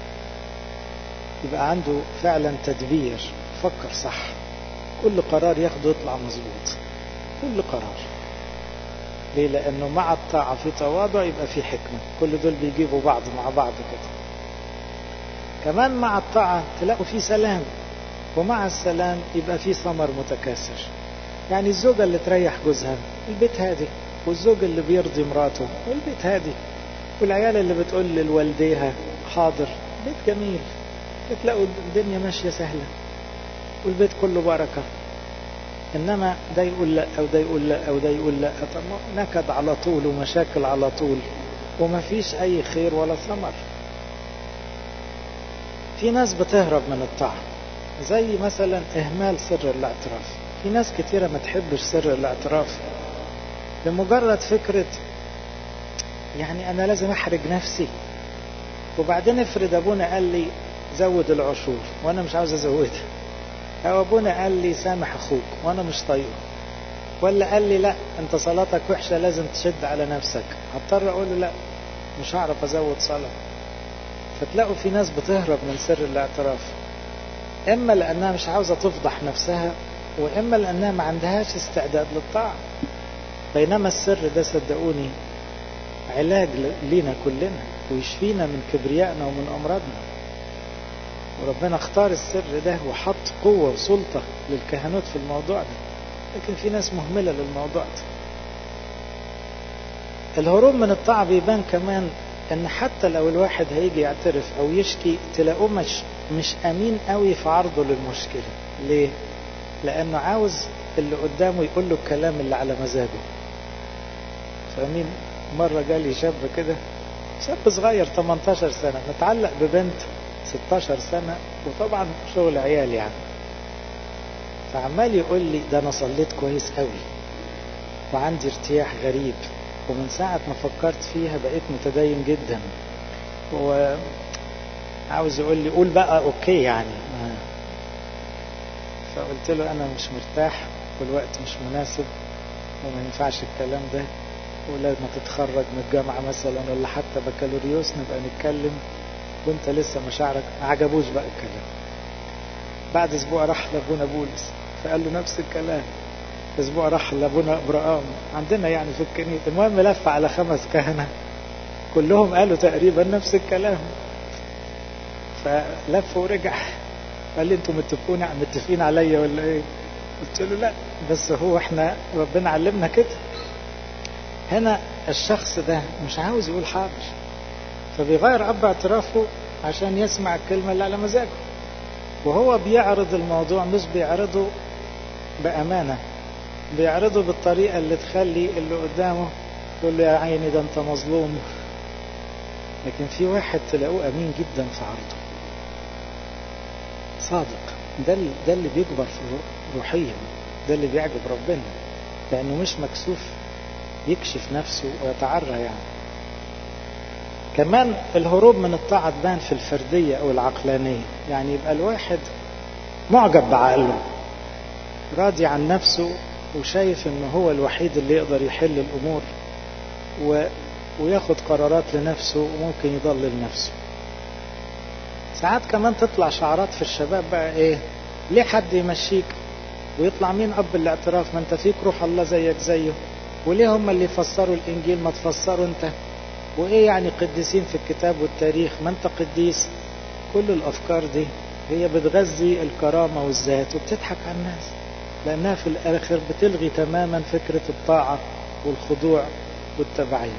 يبقى عنده فعلا تدبير فكر صح كل قرار ياخده يطلع مظبوط كل قرار ليه لأنه مع الطاعة في تواضع يبقى في حكمة كل دول بيجيبوا بعض مع بعض كده كمان مع الطاعة تلاقوا في سلام ومع السلام يبقى في ثمر متكاثر يعني الزوجة اللي تريح جوزها البيت هادي والزوج اللي بيرضي مراته والبيت هادي والعيال اللي بتقول لوالديها حاضر بيت جميل بتلاقوا الدنيا ماشية سهلة والبيت كله بركة إنما ده يقول لا أو ده يقول لا أو ده يقول لا طب نكد على طول ومشاكل على طول وما فيش أي خير ولا ثمر في ناس بتهرب من الطاعة زي مثلا إهمال سر الاعتراف في ناس كتيرة ما تحبش سر الاعتراف لمجرد فكرة يعني أنا لازم أحرج نفسي وبعدين افرض أبونا قال لي زود العشور وأنا مش عاوز أزودها أو أبونا قال لي سامح أخوك وأنا مش طايقه ولا قال لي لا أنت صلاتك وحشة لازم تشد على نفسك هضطر أقول له لا مش هعرف أزود صلاة فتلاقوا في ناس بتهرب من سر الاعتراف إما لأنها مش عاوزة تفضح نفسها وإما لأنها ما عندهاش استعداد للطاعة بينما السر ده صدقوني علاج لينا كلنا ويشفينا من كبريائنا ومن أمراضنا وربنا اختار السر ده وحط قوة وسلطة للكهنوت في الموضوع ده لكن في ناس مهملة للموضوع ده الهروب من الطاعة بيبان كمان ان حتى لو الواحد هيجي يعترف او يشكي تلاقوه مش مش امين قوي في عرضه للمشكلة ليه لانه عاوز اللي قدامه يقول له الكلام اللي على مزاجه فاهمين مرة جالي شاب كده شاب صغير 18 سنة متعلق ببنت 16 سنة وطبعا شغل عيال يعني فعمال يقول لي ده انا صليت كويس قوي وعندي ارتياح غريب ومن ساعة ما فكرت فيها بقيت متدين جدا وعاوز يقول لي قول بقى اوكي يعني فقلت له انا مش مرتاح والوقت مش مناسب وما ينفعش الكلام ده ولما تتخرج من الجامعة مثلا ولا حتى بكالوريوس نبقى نتكلم وانت لسه مشاعرك ما عجبوش بقى الكلام بعد اسبوع راح لابونا بولس فقال له نفس الكلام اسبوع راح لابونا ابراهام عندنا يعني في الكنيسه المهم لف على خمس كهنه كلهم قالوا تقريبا نفس الكلام فلف ورجع قال لي انتوا متفقون متفقين عليا ولا ايه قلت له لا بس هو احنا ربنا علمنا كده هنا الشخص ده مش عاوز يقول حاضر فبيغير اب اعترافه عشان يسمع الكلمه اللي على مزاجه وهو بيعرض الموضوع مش بيعرضه بامانه بيعرضه بالطريقة اللي تخلي اللي قدامه يقول له يا عيني ده انت مظلوم لكن في واحد تلاقوه امين جدا في عرضه صادق ده ده اللي بيكبر في روحيا ده اللي بيعجب ربنا لانه مش مكسوف يكشف نفسه ويتعرى يعني كمان الهروب من الطاعة تبان في الفردية أو العقلانية يعني يبقى الواحد معجب بعقله راضي عن نفسه وشايف ان هو الوحيد اللي يقدر يحل الامور و... وياخد قرارات لنفسه وممكن يضلل نفسه ساعات كمان تطلع شعارات في الشباب بقى ايه ليه حد يمشيك ويطلع مين اب الاعتراف ما انت فيك روح الله زيك زيه وليه هم اللي يفسروا الانجيل ما تفسروا انت وايه يعني قديسين في الكتاب والتاريخ ما انت قديس كل الافكار دي هي بتغذي الكرامه والذات وبتضحك على الناس لأنها في الآخر بتلغي تماما فكرة الطاعة والخضوع والتبعية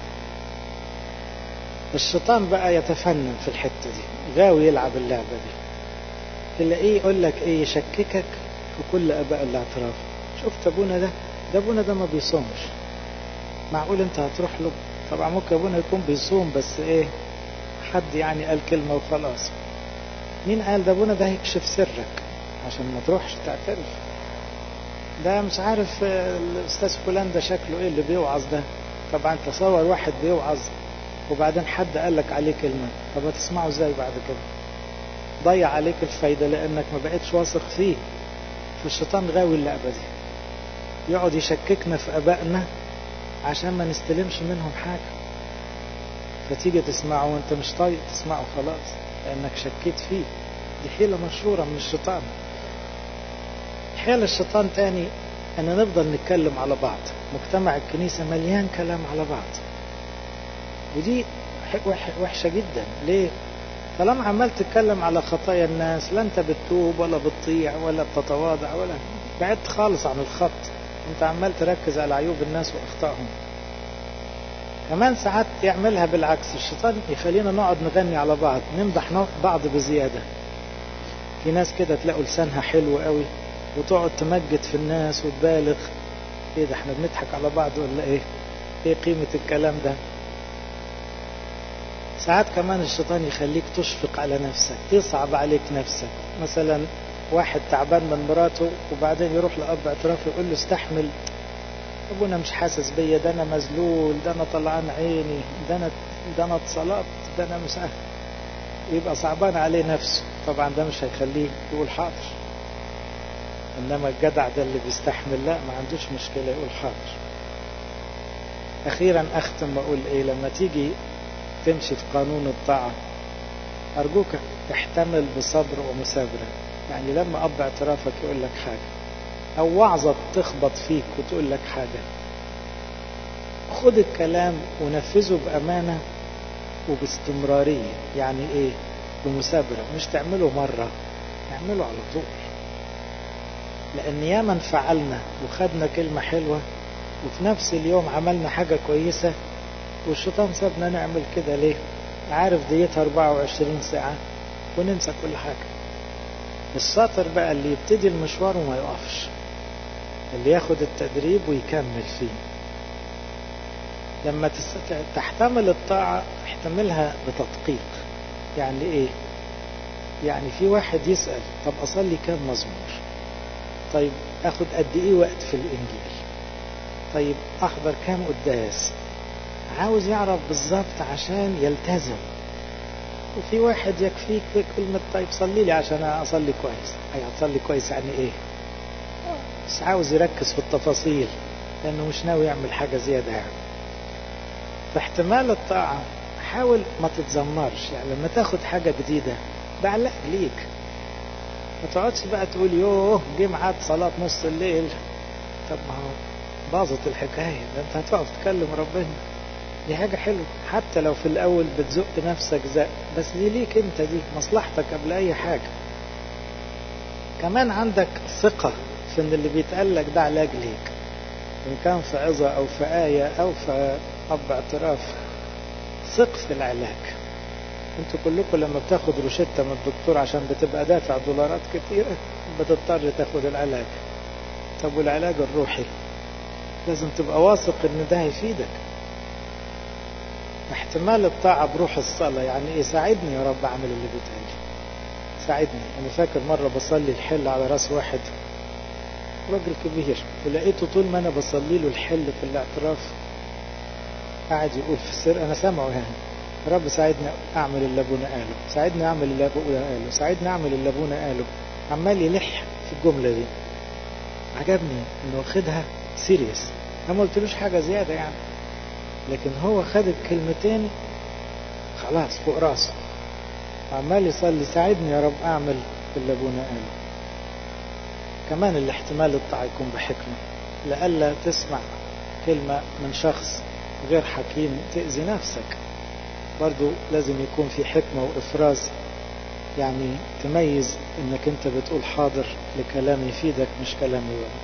الشيطان بقى يتفنن في الحتة دي غاوي يلعب اللعبة دي تلاقيه يقول لك ايه يشككك في كل اباء الاعتراف شفت ابونا ده ده ابونا ده ما بيصومش معقول انت هتروح له طبعا ممكن ابونا يكون بيصوم بس ايه حد يعني قال كلمة وخلاص مين قال ده ابونا ده هيكشف سرك عشان ما تروحش تعترف ده مش عارف الاستاذ فلان ده شكله ايه اللي بيوعظ ده طبعا تصور واحد بيوعظ وبعدين حد قال لك عليه كلمه طب هتسمعه ازاي بعد كده ضيع عليك الفايده لانك ما بقتش واثق فيه فالشيطان غاوي اللعبه دي يقعد يشككنا في ابائنا عشان ما نستلمش منهم حاجه فتيجي تسمعه وانت مش طايق تسمعه خلاص لانك شكيت فيه دي حيله مشهوره من الشيطان حيل الشيطان تاني ان نفضل نتكلم على بعض مجتمع الكنيسة مليان كلام على بعض ودي وحشة جدا ليه طالما عمال تتكلم على خطايا الناس لا انت بتتوب ولا بتطيع ولا بتتواضع ولا بعدت خالص عن الخط انت عمال تركز على عيوب الناس واخطائهم كمان ساعات يعملها بالعكس الشيطان يخلينا نقعد نغني على بعض نمدح بعض بزيادة في ناس كده تلاقوا لسانها حلو قوي وتقعد تمجد في الناس وتبالغ ايه ده احنا بنضحك على بعض ولا ايه ايه قيمة الكلام ده ساعات كمان الشيطان يخليك تشفق على نفسك تصعب عليك نفسك مثلا واحد تعبان من مراته وبعدين يروح لأب اعتراف يقول له استحمل ابونا مش حاسس بيا ده انا مذلول ده انا طلعان عيني ده انا ده انا اتصلبت ده انا مش عارف يبقى صعبان عليه نفسه طبعا ده مش هيخليه يقول حاضر انما الجدع ده اللي بيستحمل لا ما عندوش مشكله يقول حاضر اخيرا اختم واقول ايه لما تيجي تمشي في قانون الطاعه ارجوك تحتمل بصبر ومثابره يعني لما اب اعترافك يقول لك حاجه او وعظه تخبط فيك وتقول لك حاجه خد الكلام ونفذه بامانه وباستمراريه يعني ايه بمثابرة مش تعمله مرة اعمله على طول لأن ياما انفعلنا وخدنا كلمة حلوة وفي نفس اليوم عملنا حاجة كويسة والشيطان سابنا نعمل كده ليه عارف ديتها 24 ساعة وننسى كل حاجة الشاطر بقى اللي يبتدي المشوار وما يقفش اللي ياخد التدريب ويكمل فيه لما تحتمل الطاعة احتملها بتدقيق يعني ايه يعني في واحد يسأل طب أصلي كام مزمور طيب أخد قد إيه وقت في الإنجيل طيب أحضر كام قداس عاوز يعرف بالظبط عشان يلتزم وفي واحد يكفيك كلمة طيب صلي لي عشان أصلي كويس أي أصلي كويس يعني إيه بس عاوز يركز في التفاصيل لأنه مش ناوي يعمل حاجة زيادة يعني فاحتمال الطاعة حاول ما تتذمرش يعني لما تاخد حاجة جديدة ده علاج ليك ما تقعدش بقى تقول يوه جه ميعاد صلاة نص الليل طب ما هو باظت الحكاية ده انت هتقف تكلم ربنا دي حاجة حلوة حتى لو في الأول بتزق نفسك زق بس دي ليك انت دي مصلحتك قبل أي حاجة كمان عندك ثقة في ان اللي بيتقال لك ده علاج ليك إن كان في عظة أو في آية أو في أب اعتراف ثق في العلاج انتوا كلكم لما بتاخد روشتة من الدكتور عشان بتبقى دافع دولارات كتيرة بتضطر تاخد العلاج طب والعلاج الروحي لازم تبقى واثق ان ده هيفيدك احتمال الطاعة بروح الصلاة يعني ايه ساعدني يا رب اعمل اللي بيتقال ساعدني انا فاكر مرة بصلي الحل على راس واحد راجل كبير ولقيته طول ما انا بصلي له الحل في الاعتراف قاعد يقول في السر انا سامعه يعني رب ساعدني اعمل اللي ابونا قاله ساعدني اعمل اللي ابونا قاله ساعدني اعمل اللي ابونا قاله عمال يلح في الجمله دي عجبني انه واخدها سيريس انا ما قلتلوش حاجه زياده يعني لكن هو خد الكلمتين خلاص فوق راسه عمال يصلي ساعدني يا رب اعمل اللي ابونا قاله كمان الاحتمال الطاعة يكون بحكمة لئلا تسمع كلمة من شخص غير حكيم تأذي نفسك برضو لازم يكون في حكمة وإفراز يعني تميز انك انت بتقول حاضر لكلام يفيدك مش كلام يوم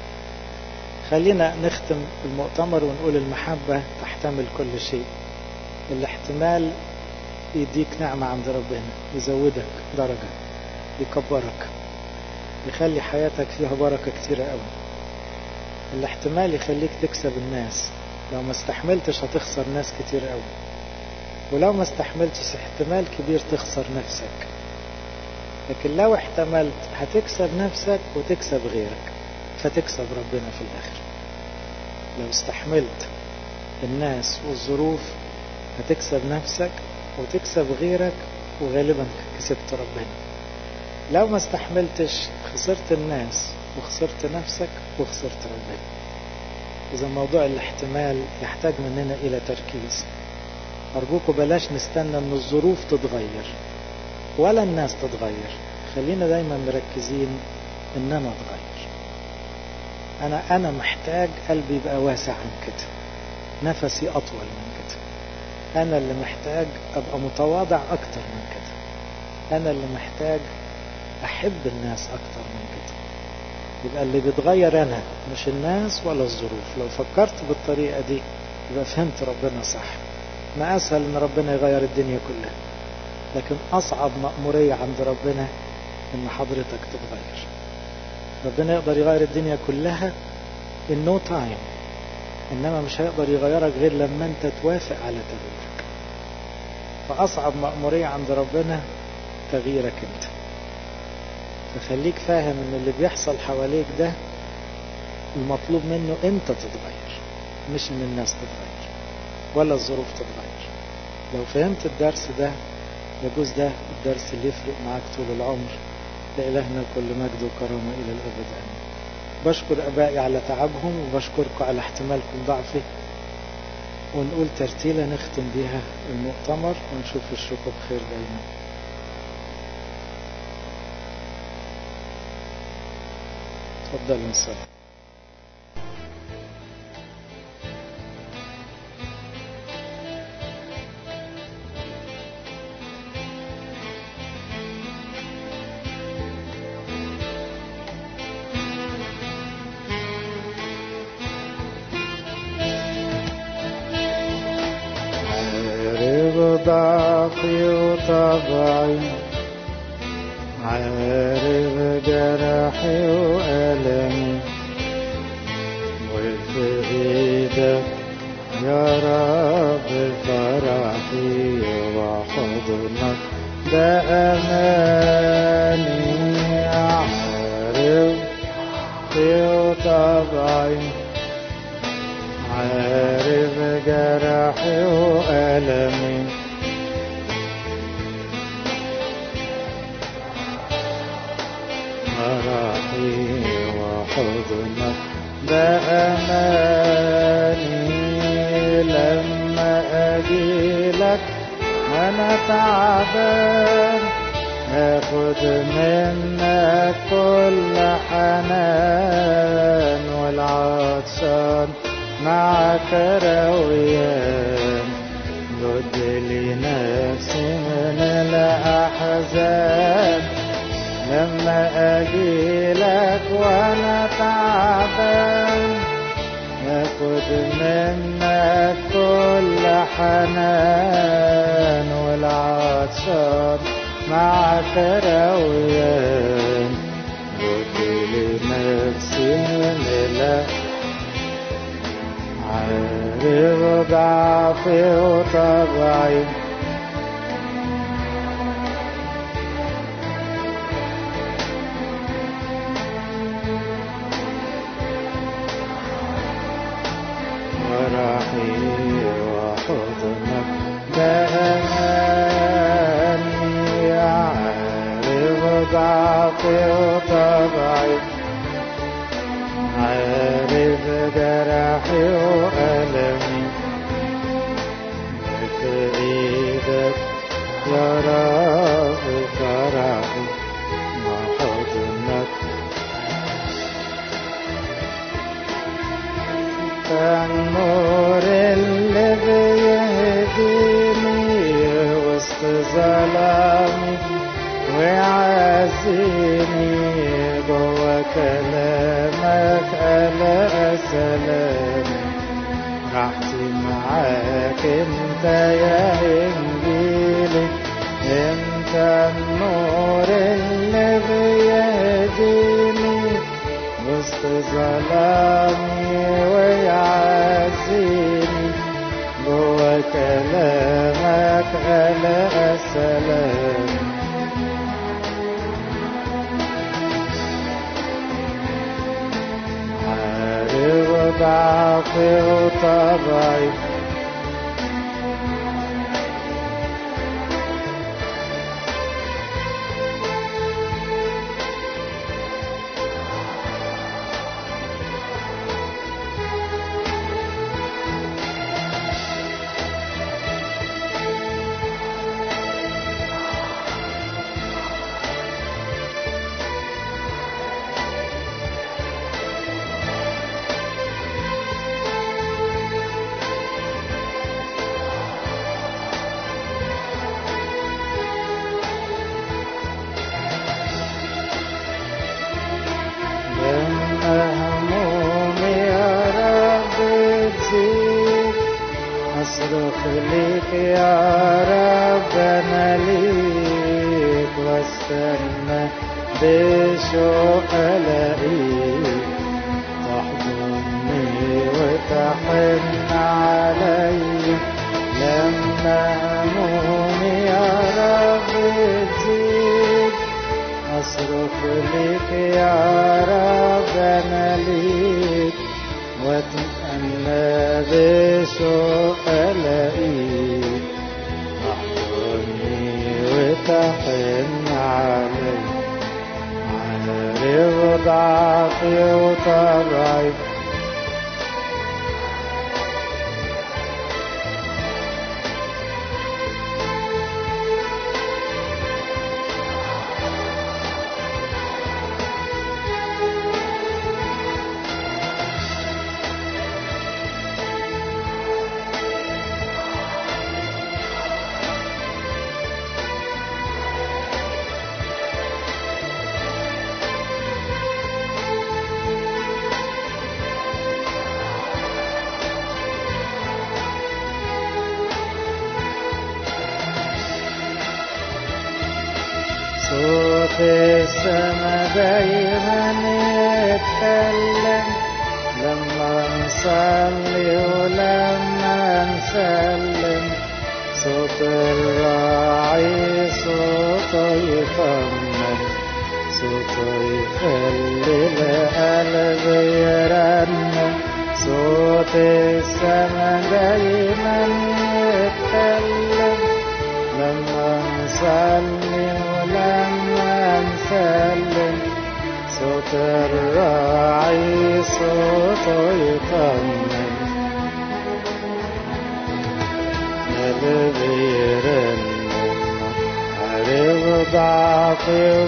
خلينا نختم المؤتمر ونقول المحبة تحتمل كل شيء الاحتمال يديك نعمة عند ربنا يزودك درجة يكبرك يخلي حياتك فيها بركة كتيرة قوي الاحتمال يخليك تكسب الناس لو ما استحملتش هتخسر ناس كتير قوي ولو ما استحملتش احتمال كبير تخسر نفسك لكن لو احتملت هتكسب نفسك وتكسب غيرك فتكسب ربنا في الآخر لو استحملت الناس والظروف هتكسب نفسك وتكسب غيرك وغالبا كسبت ربنا لو ما استحملتش خسرت الناس وخسرت نفسك وخسرت ربنا إذا موضوع الاحتمال يحتاج مننا إلى تركيز أرجوكم بلاش نستنى أن الظروف تتغير ولا الناس تتغير خلينا دايما مركزين أن أنا أتغير أنا أنا محتاج قلبي يبقى واسع عن كده نفسي أطول من كده أنا اللي محتاج أبقى متواضع أكتر من كده أنا اللي محتاج أحب الناس أكتر من كده يبقى اللي بيتغير أنا مش الناس ولا الظروف لو فكرت بالطريقة دي يبقى فهمت ربنا صح ما أسهل إن ربنا يغير الدنيا كلها لكن أصعب مأمورية عند ربنا إن حضرتك تتغير ربنا يقدر يغير الدنيا كلها in no time إنما مش هيقدر يغيرك غير لما أنت توافق على تغييرك فأصعب مأمورية عند ربنا تغييرك أنت فخليك فاهم ان اللي بيحصل حواليك ده المطلوب منه انت تتغير مش ان الناس تتغير ولا الظروف تتغير لو فهمت الدرس ده يجوز ده الدرس اللي يفرق معاك طول العمر لإلهنا كل مجد وكرامة إلى الأبد آمين بشكر أبائي على تعبهم وبشكركم على احتمالكم ضعفي ونقول ترتيلة نختم بيها المؤتمر ونشوف الشكر بخير دايما تفضل نصلي ضعفي وطبعي عارف جرحي وألمي وفي ايدك يا رب فرحي وحضنك ده أماني عارف وطبعي عارف جرحي وألمي فرحي وحضنك ده أماني لما أجيلك أنا تعبان اخد منك كل حنان والعطشان معك رويان رد لي نفسي من الأحزان لما أجيلك وأنا تعبان اخد منك كل حنان والعطشان معك رويان قلت لنفسي من لا عارف ضعفي وطبعي فرحي وحضنك دهماني عارف ضعفي وطبعي عارف جرحي وألمي في إيدك يا رب فرحي وحضنك النور اللي بيهديني وسط ظلامي ويعزيني جوا كلامك ألاقى سلام راحتي معاك انت يا انجيلي انت النور اللي بيهديني وسط ظلامي ويعزيني جوا كلامك ألاقى سلام عارف ضعفي وطبعي لما همومي يا رب تزيد أصرخ ليك يا رب أنا ليك واستنى بشوق ألاقيك تحضني وتحن علي لما همومي يا رب تزيد أصرخ لك يا رب أنا ليك وأتمنى بشوق ألاقيك تحضني وتحن علي عارف ضعفي وطبعي صوت السما دايما يتكلم لما نصلي ولما نسلم صوت الراعي صوته يطمن صوته يخلي القلب يرنم صوت السما دايما يتكلم لما نصلي ولما نسلم صوت الراعي صوته يطمن قلبي يرنم عرف ضعفي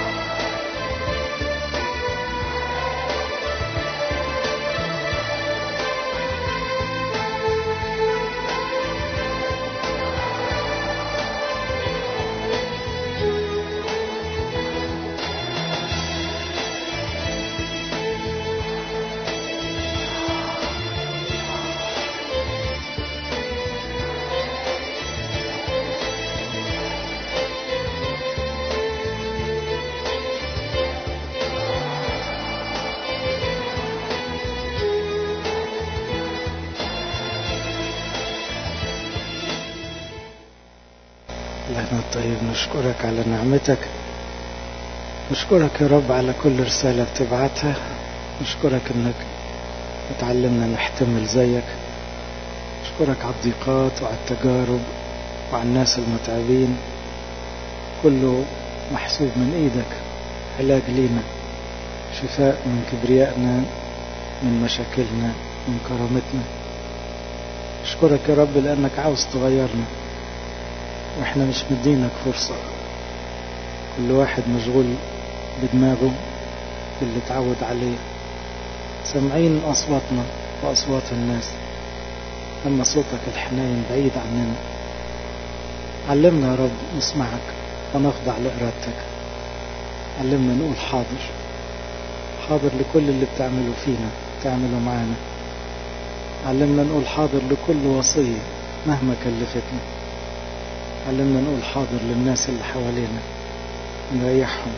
اللهم الطيب نشكرك على نعمتك نشكرك يا رب على كل رسالة بتبعتها نشكرك انك بتعلمنا نحتمل زيك نشكرك على الضيقات وعلى التجارب وعلى الناس المتعبين كله محسوب من ايدك علاج لينا شفاء من كبريائنا من مشاكلنا من كرامتنا اشكرك يا رب لانك عاوز تغيرنا واحنا مش مدينك فرصة كل واحد مشغول بدماغه باللي اتعود عليه سامعين أصواتنا وأصوات الناس أما صوتك الحنين بعيد عننا علمنا يا رب نسمعك ونخضع لإرادتك علمنا نقول حاضر حاضر لكل اللي بتعمله فينا بتعمله معانا علمنا نقول حاضر لكل وصية مهما كلفتنا علمنا نقول حاضر للناس اللي حوالينا نريحهم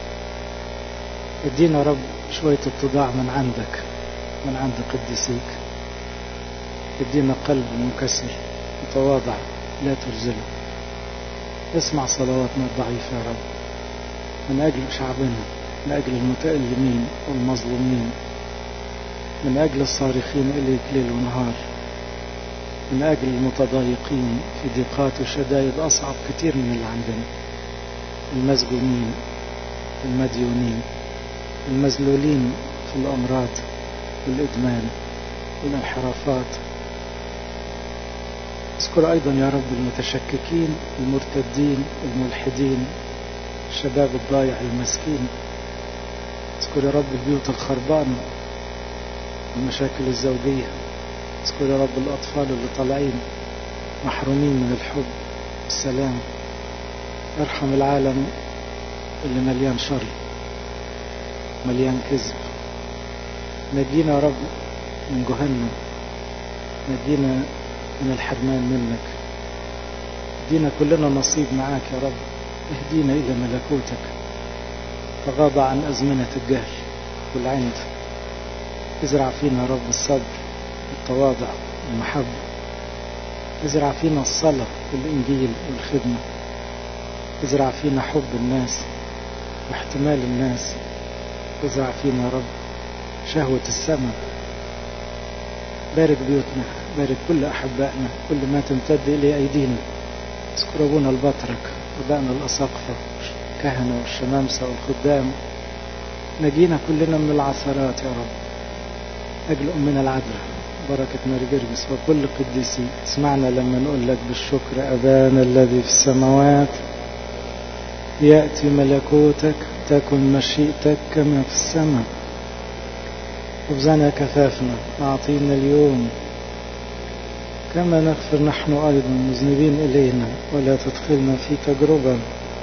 ادينا يا رب شوية اتضاع من عندك من عند قديسيك ادينا قلب منكسر متواضع لا ترزله اسمع صلواتنا الضعيفة يا رب من أجل شعبنا من أجل المتألمين والمظلومين من أجل الصارخين إليك ليل ونهار من أجل المتضايقين في ضيقات وشدائد أصعب كتير من اللي عندنا المسجونين المديونين المذلولين في الأمراض والإدمان والانحرافات اذكر أيضا يا رب المتشككين المرتدين الملحدين الشباب الضايع المسكين اذكر يا رب البيوت الخربانة المشاكل الزوجية اذكر يا رب الأطفال اللي طالعين محرومين من الحب والسلام ارحم العالم اللي مليان شر مليان كذب نجينا يا رب من جهنم نجينا من الحرمان منك ادينا كلنا نصيب معاك يا رب اهدينا إلى ملكوتك تغاضى عن أزمنة الجهل والعند ازرع فينا يا رب الصبر التواضع المحبة ازرع فينا الصلاة والإنجيل والخدمة ازرع فينا حب الناس واحتمال الناس ازرع فينا يا رب شهوة السماء بارك بيوتنا بارك كل أحبائنا كل ما تمتد إليه أيدينا اذكر أبونا البطرك أبائنا الأساقفة الكهنة والشمامسة والخدام نجينا كلنا من العثرات يا رب أجل أمنا العذراء بركة ماري جرجس وكل قديسي اسمعنا لما نقول لك بالشكر أبانا الذي في السماوات يأتي ملكوتك تكن مشيئتك كما في السماء خبزنا كفافنا أعطينا اليوم كما نغفر نحن أيضا مذنبين إلينا ولا تدخلنا في تجربة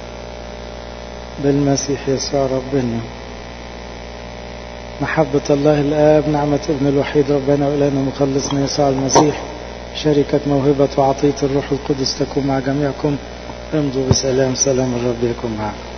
بالمسيح يسوع ربنا محبة الله الآب نعمة ابن الوحيد ربنا وإلهنا مخلصنا يسوع المسيح شركة موهبة وعطية الروح القدس تكون مع جميعكم امضوا بسلام سلام الرب يكون معكم